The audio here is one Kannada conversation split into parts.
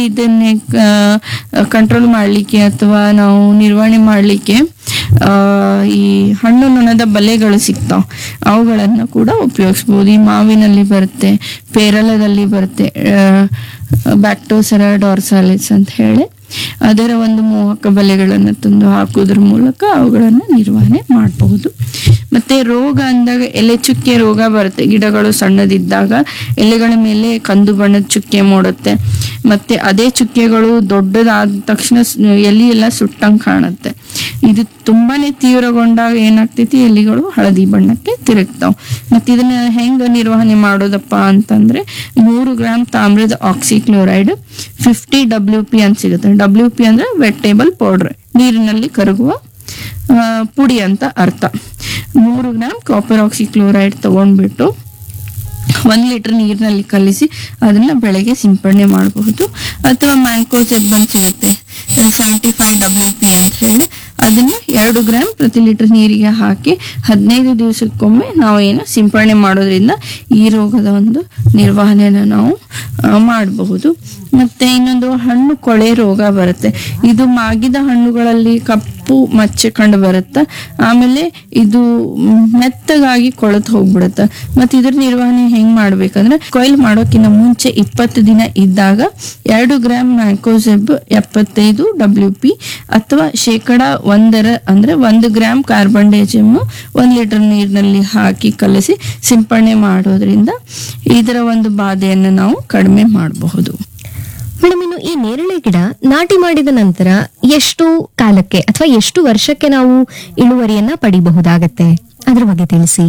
ಇದನ್ನೇ ಕಂಟ್ರೋಲ್ ಮಾಡಲಿಕ್ಕೆ ಅಥವಾ ನಾವು ನಿರ್ವಹಣೆ ಮಾಡಲಿಕ್ಕೆ ಈ ಹಣ್ಣು ನೊಣದ ಬಲೆಗಳು ಸಿಗ್ತಾವ ಅವುಗಳನ್ನು ಕೂಡ ಉಪಯೋಗಿಸ್ಬೋದು ಈ ಮಾವಿನಲ್ಲಿ ಬರುತ್ತೆ ಪೇರಲದಲ್ಲಿ ಬರುತ್ತೆ ಬ್ಯಾಕ್ಟೋಸರ ಡಾರ್ಸಾಲಿಸ್ ಅಂತ ಹೇಳಿ ಅದರ ಒಂದು ಮೋಹಕ ಬಲೆಗಳನ್ನು ತಂದು ಹಾಕೋದ್ರ ಮೂಲಕ ಅವುಗಳನ್ನು ನಿರ್ವಹಣೆ ಮಾಡಬಹುದು ಮತ್ತೆ ರೋಗ ಅಂದಾಗ ಎಲೆ ಚುಕ್ಕೆ ರೋಗ ಬರುತ್ತೆ ಗಿಡಗಳು ಸಣ್ಣದಿದ್ದಾಗ ಎಲೆಗಳ ಮೇಲೆ ಕಂದು ಬಣ್ಣದ ಚುಕ್ಕೆ ಮೂಡುತ್ತೆ ಮತ್ತೆ ಅದೇ ಚುಕ್ಕೆಗಳು ದೊಡ್ಡದಾದ ತಕ್ಷಣ ಸ್- ಎಲೆ ಎಲ್ಲ ಸುಟ್ಟಂಗೆ ಕಾಣುತ್ತೆ ಇದು ತುಂಬಾನೇ ತೀವ್ರಗೊಂಡಾಗ ಏನಾಗ್ತೈತಿ ಎಲೆಗಳು ಹಳದಿ ಬಣ್ಣಕ್ಕೆ ತಿರುಗ್ತಾವ ಮತ್ತೆ ಇದನ್ನ ಹೆಂಗ ನಿರ್ವಹಣೆ ಮಾಡೋದಪ್ಪ ಅಂತಂದ್ರೆ ಮೂರು ಗ್ರಾಮ್ ತಾಮ್ರದ ಆಕ್ಸಿಕ್ಲೋರೈಡ್ ಫಿಫ್ಟಿ ಡಬ್ಲ್ಯೂ ಪಿ ಅಂತ ಸಿಗುತ್ತೆ ಡಬ್ಲ್ಯೂ ಪಿ ಅಂದ್ರೆ ವೆಟೇಬಲ್ ಪೌಡರ್ ನೀರಿನಲ್ಲಿ ಕರಗುವ ಆ, ಪುಡಿ ಅಂತ ಅರ್ಥ ಮೂರು ಗ್ರಾಮ್ ಕಾಪರ್ ಆಕ್ಸಿಕ್ಲೋರೈಡ್ ತಗೊಂಡ್ಬಿಟ್ಟು ಒಂದು ಲೀಟರ್ ನೀರಿನಲ್ಲಿ ಕಲಿಸಿ ಅದನ್ನ ಬೆಳೆಗೆ ಸಿಂಪಡಣೆ ಮಾಡಬಹುದು ಅಥವಾ ಮ್ಯಾಂಕೋಸೆಟ್ ಬಂದ್ ಸಿಗುತ್ತೆ ಸೆವೆಂಟಿ ಫೈವ್ ಡಬ್ಲ್ಯೂ ಪಿ ಅಂತ ಹೇಳಿ ಅದನ್ನ ಎರಡು ಗ್ರಾಮ್ ಪ್ರತಿ ಲೀಟರ್ ನೀರಿಗೆ ಹಾಕಿ ಹದಿನೈದು ದಿವಸಕ್ಕೊಮ್ಮೆ ನಾವು ಏನು ಸಿಂಪಡಣೆ ಮಾಡೋದ್ರಿಂದ ಈ ರೋಗದ ಒಂದು ನಿರ್ವಹಣೆನ ನಾವು ಆ, ಮಾಡಬಹುದು ಮತ್ತೆ ಇನ್ನೊಂದು ಹಣ್ಣು ಕೊಳೆ ರೋಗ ಬರುತ್ತೆ ಇದು ಮಾಗಿದ ಹಣ್ಣುಗಳಲ್ಲಿ ಕಪ್ಪು ಮಚ್ಚೆ ಕಂಡು ಬರುತ್ತೆ ಆಮೇಲೆ ಇದು ಮ್, ಮೆತ್ತಗಾಗಿ ಕೊಳೆತು ಹೋಗ್ಬಿಡುತ್ತೆ ಮತ್ತೆ ಇದ್ರ ನಿರ್ವಹಣೆ ಹೆಂಗ್ ಮಾಡ್ಬೇಕಂದ್ರೆ ಕೊಯ್ಲು ಮಾಡೋಕ್ಕಿಂತ ಮುಂಚೆ ಇಪ್ಪತ್ತು ದಿನ ಇದ್ದಾಗ ಎರಡು ಗ್ರಾಮ್ ಮ್ಯಾಂಕೋಸೆಬ್ ಎಪ್ಪತ್ತೈದು ಡಬ್ಲ್ಯೂ ಪಿ ಅಥವಾ ಶೇಕಡ ಒಂದರ ಅಂದ್ರೆ ಒಂದು ಗ್ರಾಮ್ ಕಾರ್ಬನ್ ಡೈಜಿಮ್ ಒಂದ್ ಲೀಟರ್ ನೀರಿನಲ್ಲಿ ಹಾಕಿ ಕಲಸಿ ಸಿಂಪಡಣೆ ಮಾಡೋದ್ರಿಂದ ಇದರ ಒಂದು ಬಾಧೆಯನ್ನು ನಾವು ಕಡಿಮೆ ಮಾಡಬಹುದು ಮೇಡಮ್ ಇನ್ನು ಈ ನೇರಳೆ ಗಿಡ ನಾಟಿ ಮಾಡಿದ ನಂತರ ಎಷ್ಟು ಕಾಲಕ್ಕೆ ಅಥವಾ ಎಷ್ಟು ವರ್ಷಕ್ಕೆ ನಾವು ಇಳುವರಿಯನ್ನ ಪಡಿಬಹುದಾಗತ್ತೆ ಅದ್ರ ಬಗ್ಗೆ ತಿಳಿಸಿ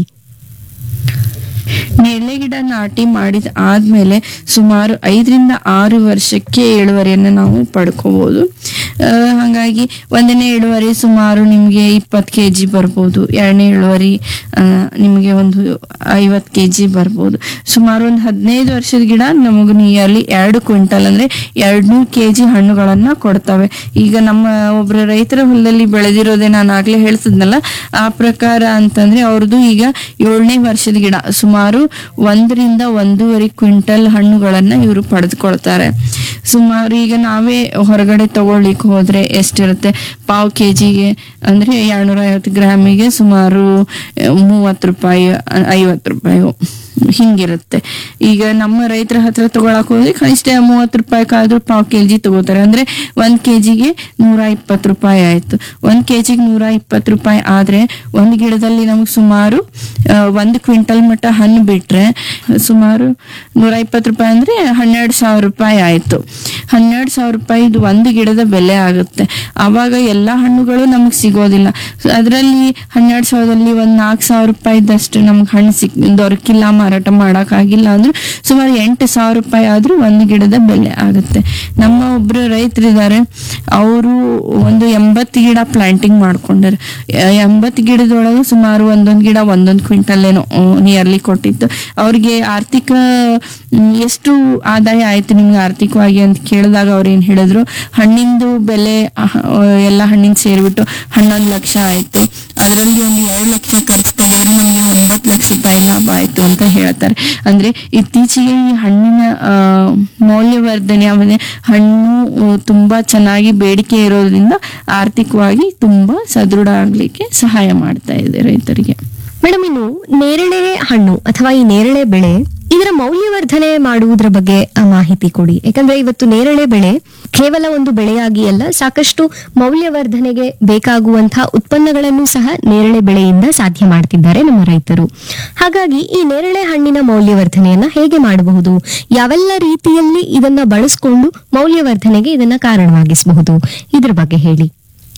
ನೇರಳೆ ಗಿಡ ನಾಟಿ ಮಾಡಿದ ಆದ್ಮೇಲೆ ಸುಮಾರು ಐದರಿಂದ ಆರು ವರ್ಷಕ್ಕೆ ಇಳುವರಿಯನ್ನು ನಾವು ಪಡ್ಕೋಬಹುದು ಆ, ಹಾಗಾಗಿ ಒಂದನೇ ಇಳುವರಿ ಸುಮಾರು ನಿಮಗೆ ಇಪ್ಪತ್ತು ಕೆ ಜಿ ಬರ್ಬೋದು ಎರಡನೇ ಇಳುವರಿ ಆ, ನಿಮಗೆ ಒಂದು ಐವತ್ತು ಕೆ ಜಿ ಬರ್ಬೋದು ಸುಮಾರು ಒಂದು ಹದಿನೈದು ವರ್ಷದ ಗಿಡ ನಮಗೆ ನಿಯರ್ಲಿ ಎರಡು ಕ್ವಿಂಟಲ್ ಅಂದ್ರೆ ಎರಡ್ನೂರು ಕೆ ಜಿ ಹಣ್ಣುಗಳನ್ನ ಕೊಡ್ತವೆ ಈಗ ನಮ್ಮ ಒಬ್ಬರ ರೈತರ ಹೊಲದಲ್ಲಿ ಬೆಳೆದಿರೋದೇ ನಾನು ಆಗ್ಲೇ ಹೇಳ್ತಿದ್ನಲ್ಲ ಆ ಪ್ರಕಾರ ಅಂತಂದ್ರೆ ಅವ್ರದ್ದು ಈಗ ಏಳನೇ ವರ್ಷದ ಗಿಡ ಸುಮಾರು ಒಂದರಿಂದ ಒಂದೂವರೆ ಕ್ವಿಂಟಲ್ ಹಣ್ಣುಗಳನ್ನ ಇವರು ಪಡೆದುಕೊಳ್ತಾರೆ ಸುಮಾರು ಈಗ ನಾವೇ ಹೊರಗಡೆ ತಗೊಳ್ಳಿಕ್ ಹೋದ್ರೆ ಎಷ್ಟಿರುತ್ತೆ ಪಾವ್ ಕೆ ಜಿಗೆ ಅಂದ್ರೆ ಎರಡ್ನೂರ ಐವತ್ತು ಗ್ರಾಮಿಗೆ ಸುಮಾರು ಮೂವತ್ತು ರೂಪಾಯಿ ಐವತ್ತು ರೂಪಾಯಿ ಹಿಂಗಿರುತ್ತೆ ಈಗ ನಮ್ಮ ರೈತರ ಹತ್ರ ತಗೊಳಕ್ ಹೋದ್ರೆ ಕನಿಷ್ಠ ಮೂವತ್ತು ರೂಪಾಯಿಗಾದ್ರೂ ಪಾವ್ ಕೆ ಜಿ ತಗೋತಾರೆ ಅಂದ್ರೆ ಒಂದ್ ಕೆ ಜಿಗೆ ನೂರ ಇಪ್ಪತ್ತು ರೂಪಾಯಿ ಆಯ್ತು ಒಂದ್ ಕೆ ಜಿಗೆ ನೂರ ಇಪ್ಪತ್ತು ರೂಪಾಯಿ ಆದ್ರೆ ಒಂದ್ ಗಿಡದಲ್ಲಿ ನಮ್ಗೆ ಸುಮಾರು ಆ, ಒಂದು ಕ್ವಿಂಟಲ್ ಮಟ್ಟ ಹಣ್ಣು ಬಿಟ್ರೆ ಸುಮಾರು ನೂರ ಇಪ್ಪತ್ತು ರೂಪಾಯಿ ಅಂದ್ರೆ ಹನ್ನೆರಡು ಸಾವಿರ ರೂಪಾಯಿ ಆಯ್ತು ಹನ್ನೆರಡು ಸಾವಿರ ರೂಪಾಯಿ ಇದು ಒಂದು ಗಿಡದ ಬೆಲೆ ಆಗುತ್ತೆ ಆವಾಗ ಎಲ್ಲಾ ಹಣ್ಣುಗಳು ನಮಗ್ ಸಿಗೋದಿಲ್ಲ ಅದರಲ್ಲಿ ಹನ್ನೆರಡು ಸಾವಿರದಲ್ಲಿ ಒಂದ್ ನಾಲ್ಕು ಸಾವಿರ ರೂಪಾಯಿದಷ್ಟು ನಮ್ಗೆ ಹಣ್ಣು ಸಿಕ್ ದೊರಕಿಲ್ಲ ಮಾರಾಟ ಮಾಡಕ್ ಆಗಿಲ್ಲ ಅಂದ್ರೆ ಸುಮಾರು ಎಂಟು ಸಾವಿರ ರೂಪಾಯಿ ಆದ್ರೂ ಒಂದು ಗಿಡದ ಬೆಲೆ ಆಗುತ್ತೆ ನಮ್ಮ ಒಬ್ರು ರೈತರಿದ್ದಾರೆ ಅವರು ಒಂದು ಎಂಬತ್ತು ಗಿಡ ಪ್ಲಾಂಟಿಂಗ್ ಮಾಡ್ಕೊಂಡಾರೆ ಎಂಬತ್ತು ಗಿಡದೊಳಗೆ ಸುಮಾರು ಒಂದೊಂದು ಗಿಡ ಒಂದೊಂದು ಕ್ವಿಂಟಲ್ ಏನೋ ನಿಯರ್ಲಿ ಕೊಟ್ಟಿತ್ತು ಅವ್ರಿಗೆ ಆರ್ಥಿಕ ಮ್, ಎಷ್ಟು ಆದಾಯ ಆಯ್ತು ನಿಮ್ಗೆ ಆರ್ಥಿಕವಾಗಿ ಅಂತ ಕೇಳಿದಾಗ ಅವ್ರು ಏನ್ ಹೇಳಿದ್ರು ಹಣ್ಣಿಂದು ಬೆಲೆ ಅಹ್, ಎಲ್ಲ ಹಣ್ಣಿನ ಸೇರಿಬಿಟ್ಟು ಹನ್ನೊಂದು ಲಕ್ಷ ಆಯ್ತು ಅದರಲ್ಲಿ ಒಂದು ಎರಡು ಲಕ್ಷ ಖರ್ಚು ತೆಗೆದ್ರೆ ನಮ್ಗೆ ಒಂಬತ್ತು ಲಕ್ಷ ರೂಪಾಯಿ ಲಾಭ ಆಯ್ತು ಅಂತ ಹೇಳ್ತಾರೆ ಅಂದ್ರೆ ಇತ್ತೀಚೆಗೆ ಈ ಹಣ್ಣಿನ ಆ, ಮೌಲ್ಯವರ್ಧನೆ ಆಮೇಲೆ ಹಣ್ಣು ಆ, ತುಂಬಾ ಚೆನ್ನಾಗಿ ಬೇಡಿಕೆ ಇರೋದ್ರಿಂದ ಆರ್ಥಿಕವಾಗಿ ತುಂಬಾ ಸದೃಢ ಆಗ್ಲಿಕ್ಕೆ ಸಹಾಯ ಮಾಡ್ತಾ ಇದೆ ರೈತರಿಗೆ ಮೇಡಮ್ ಇನ್ನು ನೇರಳೆ ಹಣ್ಣು ಅಥವಾ ಈ ನೇರಳೆ ಬೆಳೆ ಇದರ ಮೌಲ್ಯವರ್ಧನೆ ಮಾಡುವುದರ ಬಗ್ಗೆ ಆ ಮಾಹಿತಿ ಕೊಡಿ ಯಾಕಂದ್ರೆ ಇವತ್ತು ನೇರಳೆ ಬೆಳೆ ಕೇವಲ ಒಂದು ಬೆಳೆಯಾಗಿ ಅಲ್ಲ ಸಾಕಷ್ಟು ಮೌಲ್ಯವರ್ಧನೆಗೆ ಬೇಕಾಗುವಂತಹ ಉತ್ಪನ್ನಗಳನ್ನು ಸಹ ನೇರಳೆ ಬೆಳೆಯಿಂದ ಸಾಧ್ಯ ಮಾಡ್ತಿದ್ದಾರೆ ನಮ್ಮ ರೈತರು ಹಾಗಾಗಿ ಈ ನೇರಳೆ ಹಣ್ಣಿನ ಮೌಲ್ಯವರ್ಧನೆಯನ್ನ ಹೇಗೆ ಮಾಡಬಹುದು ಯಾವೆಲ್ಲ ರೀತಿಯಲ್ಲಿ ಇದನ್ನ ಬಳಸಿಕೊಂಡು ಮೌಲ್ಯವರ್ಧನೆಗೆ ಇದನ್ನ ಕಾರಣವಾಗಿಸಬಹುದು ಇದ್ರ ಬಗ್ಗೆ ಹೇಳಿ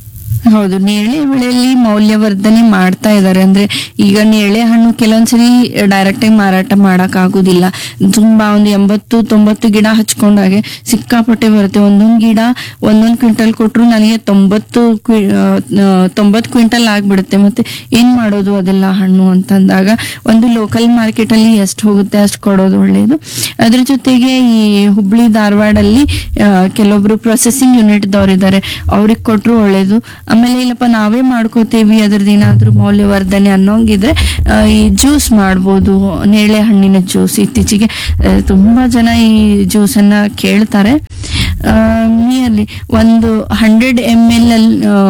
ಹೌದು ನೇರಳೆ ಬೆಳೆಯಲ್ಲಿ ಮೌಲ್ಯವರ್ಧನೆ ಮಾಡ್ತಾ ಇದ್ದಾರೆ ಅಂದ್ರೆ ಈಗ ನೇರಳೆ ಹಣ್ಣು ಕೆಲವೊಂದ್ಸರಿ ಡೈರೆಕ್ಟ್ ಆಗಿ ಮಾರಾಟ ಮಾಡಕ್ ಆಗುದಿಲ್ಲ ತುಂಬಾ ಒಂದು ಎಂಬತ್ತು ತೊಂಬತ್ತು ಗಿಡ ಹಚ್ಕೊಂಡಾಗೆ ಸಿಕ್ಕಾಪಟ್ಟೆ ಬರುತ್ತೆ ಒಂದೊಂದ್ ಗಿಡ ಒಂದೊಂದ್ ಕ್ವಿಂಟಲ್ ಕೊಟ್ರು ನನಗೆ ತೊಂಬತ್ತು ಕ್ವಿ ತೊಂಬತ್ತು ಕ್ವಿಂಟಲ್ ಆಗ್ಬಿಡುತ್ತೆ ಮತ್ತೆ ಏನ್ ಮಾಡೋದು ಅದೆಲ್ಲ ಹಣ್ಣು ಅಂತಂದಾಗ ಒಂದು ಲೋಕಲ್ ಮಾರ್ಕೆಟ್ ಅಲ್ಲಿ ಎಷ್ಟು ಹೋಗುತ್ತೆ ಅಷ್ಟು ಕೊಡೋದು ಒಳ್ಳೇದು ಅದ್ರ ಜೊತೆಗೆ ಈ ಹುಬ್ಳಿ ಧಾರವಾಡಲ್ಲಿ ಆ, ಕೆಲವೊಬ್ರು ಪ್ರೊಸೆಸಿಂಗ್ ಯೂನಿಟ್ ದವರಿದ್ದಾರೆ ಅವ್ರಿಗೆ ಕೊಟ್ರು ಒಳ್ಳೇದು ಆಮೇಲೆ ಇಲ್ಲಪ್ಪ ನಾವೇ ಮಾಡ್ಕೋತೀವಿ ಅದ್ರದ್ದು ಏನಾದ್ರೂ ಮೌಲ್ಯವರ್ಧನೆ ಅನ್ನೋಂಗಿದ್ರೆ ಆ, ಈ ಜ್ಯೂಸ್ ಮಾಡ್ಬೋದು ನೇರಳೆ ಹಣ್ಣಿನ ಜ್ಯೂಸ್ ಇತ್ತೀಚೆಗೆ ಆ, ತುಂಬಾ ಜನ ಈ ಜ್ಯೂಸ್ ಅನ್ನ ಕೇಳ್ತಾರೆ ನಿಯರ್ಲಿ ಒಂದು ಹಂಡ್ರೆಡ್ ಎಮ್ ಎಲ್ ಅಲ್ಲಿ ಆ,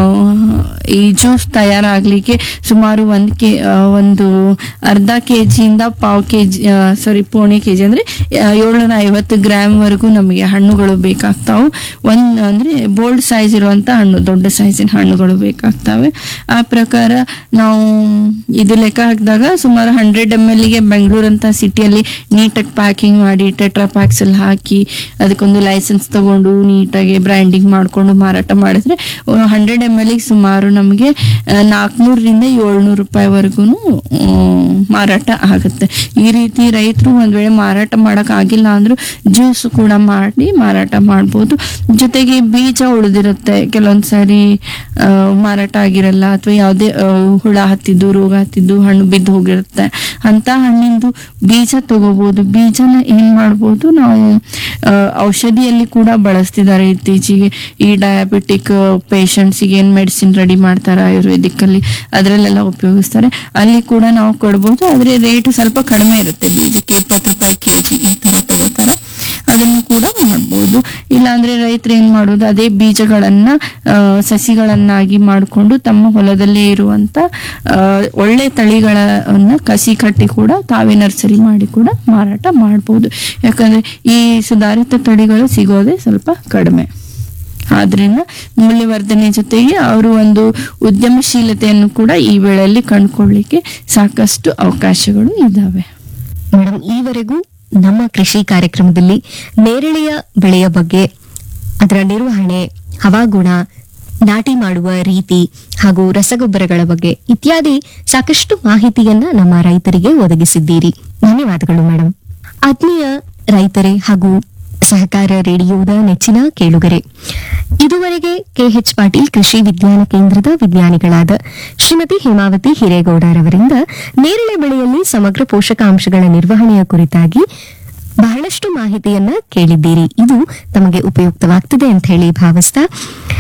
ಈ ಜ್ಯೂಸ್ ತಯಾರಾಗ್ಲಿಕ್ಕೆ ಸುಮಾರು ಒಂದು ಕೆ ಆ, ಒಂದು ಅರ್ಧ ಕೆ ಜಿಯಿಂದ ಪಾವು ಕೆ ಜಿ ಸಾರಿ ಪೋಣೆ ಕೆ ಜಿ ಅಂದರೆ ಏಳ್ನೂರ ಐವತ್ತು ಗ್ರಾಮ್ ವರೆಗೂ ನಮಗೆ ಹಣ್ಣುಗಳು ಬೇಕಾಗ್ತಾವೆ ಒಂದು ಅಂದರೆ ಬೋಲ್ಡ್ ಸೈಜ್ ಇರುವಂಥ ಹಣ್ಣು ದೊಡ್ಡ ಸೈಜಿನ ಹಣ್ಣುಗಳು ಬೇಕಾಗ್ತವೆ ಆ ಪ್ರಕಾರ ನಾವು ಇದು ಲೆಕ್ಕ ಹಾಕಿದಾಗ ಸುಮಾರು ಹಂಡ್ರೆಡ್ ಎಮ್ ಎಲ್ಗೆ ಬೆಂಗಳೂರಂಥ ಸಿಟಿಯಲ್ಲಿ ನೀಟಾಗಿ ಪ್ಯಾಕಿಂಗ್ ಮಾಡಿ ಟೆಟ್ರಾ ಪ್ಯಾಕ್ಸ್ ಅಲ್ಲಿ ಹಾಕಿ ಅದಕ್ಕೊಂದು ಲೈಸೆನ್ಸ್ ತಗೊಂಡು ನೀಟಾಗಿ ಬ್ರ್ಯಾಂಡಿಂಗ್ ಮಾಡಿಕೊಂಡು ಮಾರಾಟ ಮಾಡಿದ್ರೆ ಹಂಡ್ರೆಡ್ ಎಮ್ ಎಲ್ಗೆ ಸುಮಾರು ನಮಗೆ ನಾಲ್ಕುನೂರರಿಂದ ಏಳ್ನೂರು ರೂಪಾಯಿವರೆಗೂ ಮಾರಾಟ ಆಗುತ್ತೆ ಈ ರೀತಿ ರೈತರು ಒಂದ್ ವೇಳೆ ಮಾರಾಟ ಮಾಡಕ್ ಆಗಿಲ್ಲ ಅಂದ್ರೂ ಜ್ಯೂಸ್ ಕೂಡ ಮಾಡಿ ಮಾರಾಟ ಮಾಡ್ಬೋದು ಜೊತೆಗೆ ಬೀಜ ಉಳಿದಿರುತ್ತೆ ಕೆಲವೊಂದ್ ಸಾರಿ ಆ, ಮಾರಾಟ ಆಗಿರಲ್ಲ ಅಥವಾ ಯಾವುದೇ ಆ, ಹುಳ ಹತ್ತಿದ್ದು ರೋಗ ಹತ್ತಿದ್ದು ಹಣ್ಣು ಬಿದ್ದು ಹೋಗಿರುತ್ತೆ ಅಂತ ಹಣ್ಣಿಂದು ಬೀಜ ತಗೋಬಹುದು ಬೀಜನ ಏನ್ ಮಾಡ್ಬೋದು ನಾವು ಆ, ಔಷಧಿಯಲ್ಲಿ ಕೂಡ ಬಳಸ್ತಿದ್ದಾರೆ ಇತ್ತೀಚೆಗೆ ಈ ಡಯಾಬಿಟಿಕ್ ಪೇಷಂಟ್ಸಿಗೆ ಏನ್ ಮೆಡಿಸಿನ್ ರೆಡಿ ಮಾಡ್ತಾರೆ ಆಯುರ್ವೇದಿಕ್ ಅಲ್ಲಿ ಅದರಲ್ಲೆಲ್ಲ ಉಪಯೋಗಿಸ್ತಾರೆ ಅಲ್ಲಿ ಕೂಡ ನಾವು ಕೊಡ್ಬೋದು ಆದ್ರೆ ರೇಟ್ ಸ್ವಲ್ಪ ಕಡಿಮೆ ಇರುತ್ತೆ ಬೀಜಕ್ಕೆ ಇಪ್ಪತ್ತು ರೂಪಾಯಿ ಕೆಜಿ ಈ ತರ ತಗೋತಾರೆ ಅದನ್ನು ಕೂಡ ಮಾಡ್ಬೋದು ಇಲ್ಲಾಂದ್ರೆ ರೈತರು ಏನ್ ಮಾಡೋದು ಅದೇ ಬೀಜಗಳನ್ನ ಆ, ಸಸಿಗಳನ್ನಾಗಿ ಮಾಡಿಕೊಂಡು ತಮ್ಮ ಹೊಲದಲ್ಲೇ ಇರುವಂತ ಆ, ಒಳ್ಳೆ ತಳಿಗಳನ್ನ ಕಸಿ ಕಟ್ಟಿ ಕೂಡ ತಾವೇ ನರ್ಸರಿ ಮಾಡಿ ಕೂಡ ಮಾರಾಟ ಮಾಡ್ಬೋದು ಯಾಕಂದ್ರೆ ಈ ಸುಧಾರಿತ ತಳಿಗಳು ಸಿಗೋದೇ ಸ್ವಲ್ಪ ಕಡಿಮೆ ಆದ್ರಿಂದ ಮೌಲ್ಯವರ್ಧನೆ ಜೊತೆಗೆ ಅವರು ಒಂದು ಉದ್ಯಮಶೀಲತೆಯನ್ನು ಕೂಡ ಈ ವೇಳೆಯಲ್ಲಿ ಕಂಡುಕೊಳ್ಳಿಕ್ಕೆ ಸಾಕಷ್ಟು ಅವಕಾಶಗಳು ಇದ್ದಾವೆ ಮೇಡಮ್ ಈವರೆಗೂ ನಮ್ಮ ಕೃಷಿ ಕಾರ್ಯಕ್ರಮದಲ್ಲಿ ನೇರಳೆಯ ಬೆಳೆಯ ಬಗ್ಗೆ ಅದರ ನಿರ್ವಹಣೆ ಹವಾಗುಣ ನಾಟಿ ಮಾಡುವ ರೀತಿ ಹಾಗೂ ರಸಗೊಬ್ಬರಗಳ ಬಗ್ಗೆ ಇತ್ಯಾದಿ ಸಾಕಷ್ಟು ಮಾಹಿತಿಯನ್ನ ನಮ್ಮ ರೈತರಿಗೆ ಒದಗಿಸಿದ್ದೀರಿ ಧನ್ಯವಾದಗಳು ಮೇಡಮ್ ಆತ್ಮೀಯ ರೈತರೇ ಹಾಗೂ ಸಹಕಾರ ರೇಡಿಯೋದ ನೆಚ್ಚಿನ ಕೇಳುಗರೆ ಇದುವರೆಗೆ ಕೆಎಚ್ ಪಾಟೀಲ್ ಕೃಷಿ ವಿಜ್ಞಾನ ಕೇಂದ್ರದ ವಿಜ್ಞಾನಿಗಳಾದ ಶ್ರೀಮತಿ ಹೇಮಾವತಿ ಹಿರೇಗೌಡರವರಿಂದ ನೇರಳೆ ಬೆಳೆಯಲ್ಲಿ ಸಮಗ್ರ ಪೋಷಕಾಂಶಗಳ ನಿರ್ವಹಣೆಯ ಕುರಿತಾಗಿ ಬಹಳಷ್ಟು ಮಾಹಿತಿಯನ್ನ ಕೇಳಿದ್ದೀರಿ ಇದು ತಮಗೆ ಉಪಯುಕ್ತವಾಗ್ತದೆ ಅಂತ ಹೇಳಿ ಭಾವಿಸ್ತಾ